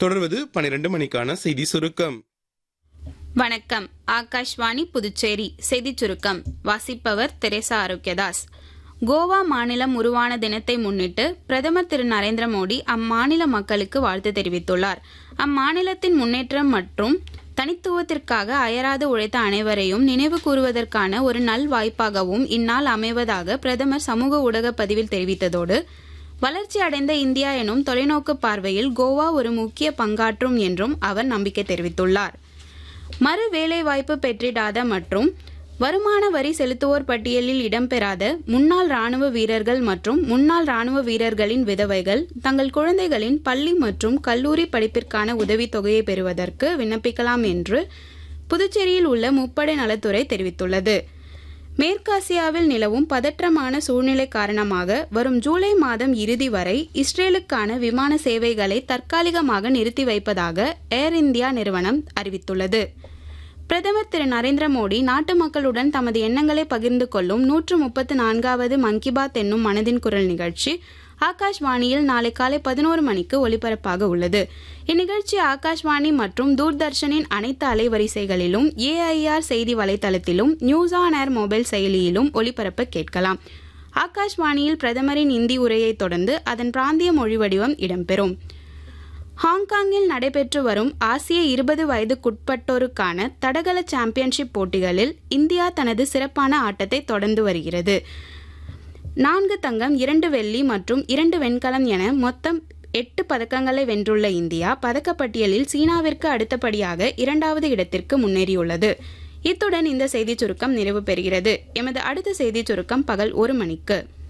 தொடர்வது பனிரெண்டு மணிக்கான செய்தி சுருக்கம் வணக்கம் ஆகாஷ்வாணி புதுச்சேரி செய்திச் சுருக்கம் வாசிப்பவர் தெரேசா ஆரோக்கியதாஸ் கோவா மாநிலம் உருவான தினத்தை முன்னிட்டு பிரதமர் திரு நரேந்திர மோடி அம்மாநில மக்களுக்கு வாழ்த்து தெரிவித்துள்ளார் அம்மாநிலத்தின் முன்னேற்றம் மற்றும் தனித்துவத்திற்காக அயராது உழைத்த அனைவரையும் நினைவு கூறுவதற்கான ஒரு நல் வாய்ப்பாகவும் இந்நாள் அமைவதாக பிரதமர் சமூக ஊடக பதிவில் தெரிவித்ததோடு வளர்ச்சி அடைந்த இந்தியா எனும் தொலைநோக்கு பார்வையில் கோவா ஒரு முக்கிய பங்காற்றும் என்றும் அவர் நம்பிக்கை தெரிவித்துள்ளார் மறு வேலைவாய்ப்பு பெற்றிடாத மற்றும் வருமான வரி செலுத்துவோர் பட்டியலில் இடம்பெறாத முன்னாள் ராணுவ வீரர்கள் மற்றும் முன்னாள் ராணுவ வீரர்களின் விதவைகள் தங்கள் குழந்தைகளின் பள்ளி மற்றும் கல்லூரி படிப்பிற்கான உதவித்தொகையை பெறுவதற்கு விண்ணப்பிக்கலாம் என்று புதுச்சேரியில் உள்ள முப்படை நலத்துறை தெரிவித்துள்ளது மேற்காசியாவில் நிலவும் பதற்றமான சூழ்நிலை காரணமாக வரும் ஜூலை மாதம் இறுதி வரை இஸ்ரேலுக்கான விமான சேவைகளை தற்காலிகமாக நிறுத்தி வைப்பதாக ஏர் இந்தியா நிறுவனம் அறிவித்துள்ளது பிரதமர் திரு நரேந்திர மோடி நாட்டு மக்களுடன் தமது எண்ணங்களை பகிர்ந்து கொள்ளும் நூற்று முப்பத்து நான்காவது மன் கி பாத் என்னும் மனதின் குரல் நிகழ்ச்சி ஆகாஷ்வாணியில் நாளை காலை பதினோரு மணிக்கு ஒலிபரப்பாக உள்ளது இந்நிகழ்ச்சி ஆகாஷ்வாணி மற்றும் தூர்தர்ஷனின் அனைத்து அலைவரிசைகளிலும் ஏஐஆர் செய்தி வலைதளத்திலும் நியூஸ் ஆன் ஏர் மொபைல் செயலியிலும் ஒலிபரப்ப கேட்கலாம் ஆகாஷ்வாணியில் பிரதமரின் இந்தி உரையைத் தொடர்ந்து அதன் பிராந்திய மொழி வடிவம் இடம்பெறும் ஹாங்காங்கில் நடைபெற்று வரும் ஆசிய இருபது வயதுக்குட்பட்டோருக்கான தடகள சாம்பியன்ஷிப் போட்டிகளில் இந்தியா தனது சிறப்பான ஆட்டத்தை தொடர்ந்து வருகிறது நான்கு தங்கம் இரண்டு வெள்ளி மற்றும் இரண்டு வெண்கலம் என மொத்தம் எட்டு பதக்கங்களை வென்றுள்ள இந்தியா பதக்கப்பட்டியலில் சீனாவிற்கு அடுத்தபடியாக இரண்டாவது இடத்திற்கு முன்னேறியுள்ளது இத்துடன் இந்த செய்திச் சுருக்கம் நிறைவு பெறுகிறது எமது அடுத்த செய்திச் சுருக்கம் பகல் ஒரு மணிக்கு